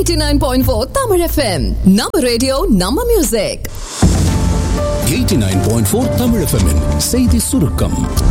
89.4 Tamil FM. நம்ம radio நம்ம music 89.4 Tamil FM -இன் செய்தி சுருக்கம்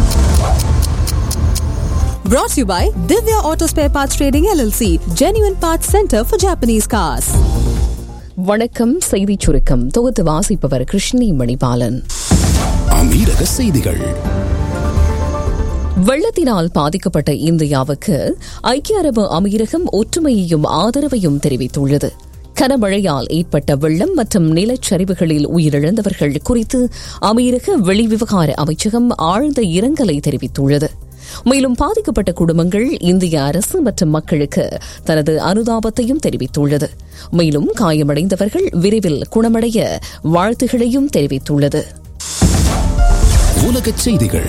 Brought to you by Divya Auto Spare Parts Trading LLC, Genuine Parts Center for Japanese Cars. வணக்கம் செய்திச் சுருக்கம் தொகுத்து வாசிப்பவர் கிருஷ்ணி மணிபாலன் அமீரக செய்திகள் வெள்ளத்தினால் பாதிக்கப்பட்ட இந்தியாவுக்கு ஐக்கிய அரபு அமீரகம் ஒற்றுமையையும் ஆதரவையும் தெரிவித்துள்ளது கனமழையால் ஏற்பட்ட வெள்ளம் மற்றும் நிலச்சரிவுகளில் உயிரிழந்தவர்கள் குறித்து அமீரக வெளிவிவகார அமைச்சகம் ஆழ்ந்த இரங்கலை தெரிவித்துள்ளது மேலும் பாதிக்கப்பட்ட குடும்பங்கள் இந்திய அரசு மற்றும் மக்களுக்கு தனது அனுதாபத்தையும் தெரிவித்துள்ளது மேலும் காயமடைந்தவர்கள் விரைவில் குணமடைய வாழ்த்துகளையும் தெரிவித்துள்ளது உலகச் செய்திகள்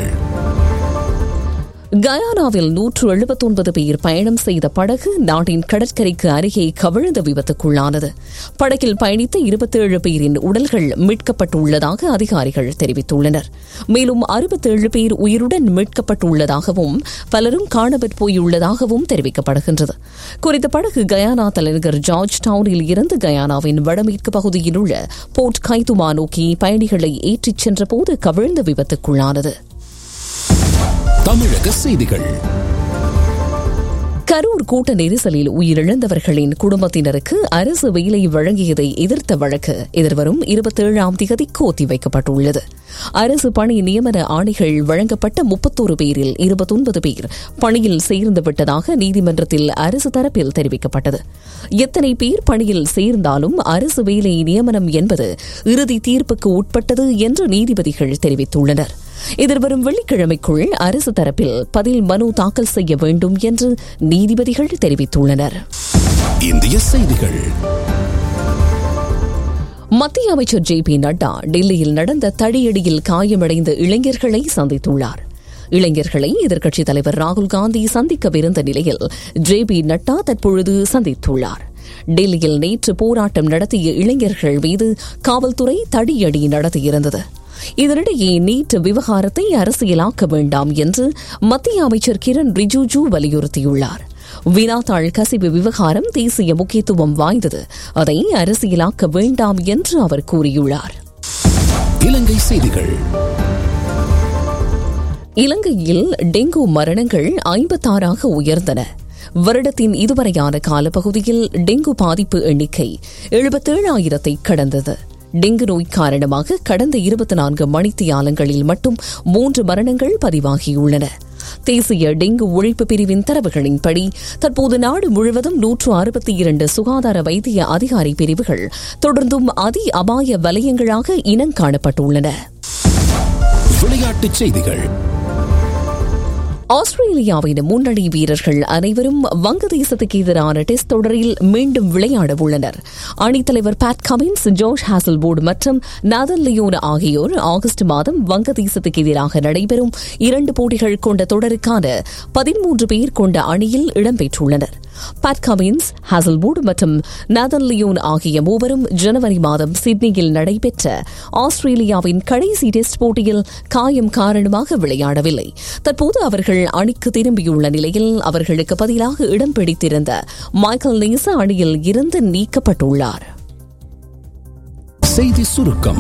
கயானாவில் நூற்று எழுபத்தொன்பது பேர் பயணம் செய்த படகு நாட்டின் கடற்கரைக்கு அருகே கவிழ்ந்த விபத்துக்குள்ளானது படகில் பயணித்த இருபத்தேழு பேரின் உடல்கள் மீட்கப்பட்டுள்ளதாக அதிகாரிகள் தெரிவித்துள்ளனர் மேலும் அறுபத்தேழு பேர் உயிருடன் மீட்கப்பட்டுள்ளதாகவும் பலரும் காணாமற் போயுள்ளதாகவும் தெரிவிக்கப்படுகின்றது குறித்த படகு கயானா தலைநகர் ஜார்ஜ் டவுனில் இருந்து கயானாவின் வடமேற்கு பகுதியில் உள்ள போர்ட் கைதுமா நோக்கி பயணிகளை ஏற்றிச் சென்றபோது கவிழ்ந்த விபத்துக்குள்ளானது தமிழக செய்திகள் கரூர் கூட்ட நெரிசலில் உயிரிழந்தவர்களின் குடும்பத்தினருக்கு அரசு வேலை வழங்கியதை எதிர்த்த வழக்கு எதிர்வரும் இருபத்தேழாம் திகதிக்கு ஒத்திவைக்கப்பட்டுள்ளது அரசு பணி நியமன ஆணைகள் வழங்கப்பட்ட முப்பத்தோரு பேரில் இருபத்தொன்பது பேர் பணியில் சேர்ந்து விட்டதாக நீதிமன்றத்தில் அரசு தரப்பில் தெரிவிக்கப்பட்டது எத்தனை பேர் பணியில் சேர்ந்தாலும் அரசு வேலை நியமனம் என்பது இறுதி தீர்ப்புக்கு உட்பட்டது என்று நீதிபதிகள் தெரிவித்துள்ளனர் எதிர்வரும் வெள்ளிக்கிழமைக்குள் அரசு தரப்பில் பதில் மனு தாக்கல் செய்ய வேண்டும் என்று நீதிபதிகள் தெரிவித்துள்ளனர் இந்திய செய்திகள் மத்திய அமைச்சர் ஜே பி நட்டா டெல்லியில் நடந்த தடியடியில் காயமடைந்த இளைஞர்களை சந்தித்துள்ளார் இளைஞர்களை எதிர்க்கட்சித் தலைவர் ராகுல் காந்தி சந்திக்கவிருந்த நிலையில் ஜே பி நட்டா தற்பொழுது சந்தித்துள்ளார் டெல்லியில் நேற்று போராட்டம் நடத்திய இளைஞர்கள் மீது காவல்துறை தடியடி நடத்தியிருந்தது இதனிடையே நீட் விவகாரத்தை அரசியலாக்க வேண்டாம் என்று மத்திய அமைச்சர் கிரண் ரிஜிஜூ வலியுறுத்தியுள்ளார் வினாத்தாள் கசிவு விவகாரம் தேசிய முக்கியத்துவம் வாய்ந்தது அதை அரசியலாக்க வேண்டாம் என்று அவர் கூறியுள்ளார் இலங்கை செய்திகள் இலங்கையில் டெங்கு மரணங்கள் ஐம்பத்தாறாக உயர்ந்தன வருடத்தின் இதுவரையான காலப்பகுதியில் டெங்கு பாதிப்பு எண்ணிக்கை எழுபத்தேழாயிரத்தை கடந்தது டெங்கு நோய் காரணமாக கடந்த இருபத்தி நான்கு மணித்தியாலங்களில் மட்டும் மூன்று மரணங்கள் பதிவாகியுள்ளன தேசிய டெங்கு ஒழிப்பு பிரிவின் தரவுகளின்படி தற்போது நாடு முழுவதும் நூற்று அறுபத்தி இரண்டு சுகாதார வைத்திய அதிகாரி பிரிவுகள் தொடர்ந்தும் அதி அபாய வலயங்களாக இனங்காணப்பட்டுள்ளன விளையாட்டுச் செய்திகள் ஆஸ்திரேலியாவின் முன்னணி வீரர்கள் அனைவரும் வங்கதேசத்துக்கு எதிரான டெஸ்ட் தொடரில் மீண்டும் விளையாட உள்ளனர் அணித்தலைவர் பேட் கமின்ஸ் ஜோஷ் ஹாசல்போர்டு மற்றும் நாதன் லியோன் ஆகியோர் ஆகஸ்ட் மாதம் வங்கதேசத்துக்கு எதிராக நடைபெறும் இரண்டு போட்டிகள் கொண்ட தொடருக்கான பதிமூன்று பேர் கொண்ட அணியில் இடம்பெற்றுள்ளனர் பேட் கமின்ஸ் ஹாசல்வுட் மற்றும் நாதன் லியோன் ஆகிய மூவரும் ஜனவரி மாதம் சிட்னியில் நடைபெற்ற ஆஸ்திரேலியாவின் கடைசி டெஸ்ட் போட்டியில் காயம் காரணமாக விளையாடவில்லை தற்போது அவர்கள் அணிக்கு திரும்பியுள்ள நிலையில் அவர்களுக்கு பதிலாக இடம் பிடித்திருந்த மைக்கேல் நேச அணியில் இருந்து நீக்கப்பட்டுள்ளார் செய்தி சுருக்கம்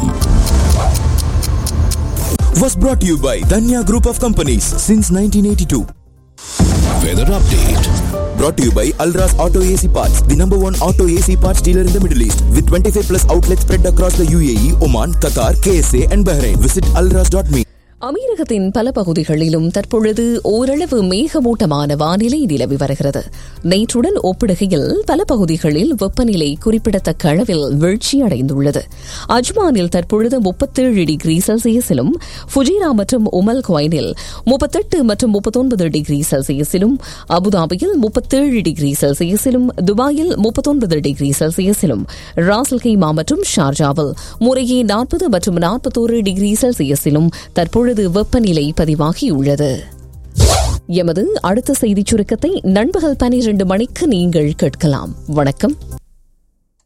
was brought to you by Danya Group of Companies since 1982. Weather update Brought to you by Alras Auto AC Parts, the number one auto AC parts dealer in the Middle East, with 25 plus outlets spread across the UAE, Oman, Qatar, KSA, and Bahrain. Visit alras.me. அமீரகத்தின் பல பகுதிகளிலும் தற்பொழுது ஓரளவு மேகமூட்டமான வானிலை நிலவி வருகிறது நேற்றுடன் ஒப்பிடுகையில் பல பகுதிகளில் வெப்பநிலை குறிப்பிடத்தக்க அளவில் வீழ்ச்சியடைந்துள்ளது அஜ்மானில் தற்பொழுது முப்பத்தேழு டிகிரி செல்சியஸிலும் ஃபுஜிரா மற்றும் உமல் குவைனில் முப்பத்தெட்டு மற்றும் முப்பத்தொன்பது டிகிரி செல்சியஸிலும் அபுதாபியில் முப்பத்தேழு டிகிரி செல்சியஸிலும் துபாயில் முப்பத்தொன்பது டிகிரி செல்சியஸிலும் ராசல் கைமா மற்றும் ஷார்ஜாவில் முறையே நாற்பது மற்றும் நாற்பத்தோரு டிகிரி செல்சியஸிலும் தற்பொழுது வெப்பநிலை பதிவாகியுள்ளது எமது அடுத்த செய்திச் சுருக்கத்தை நண்பகல் பனிரெண்டு மணிக்கு நீங்கள் கேட்கலாம் வணக்கம்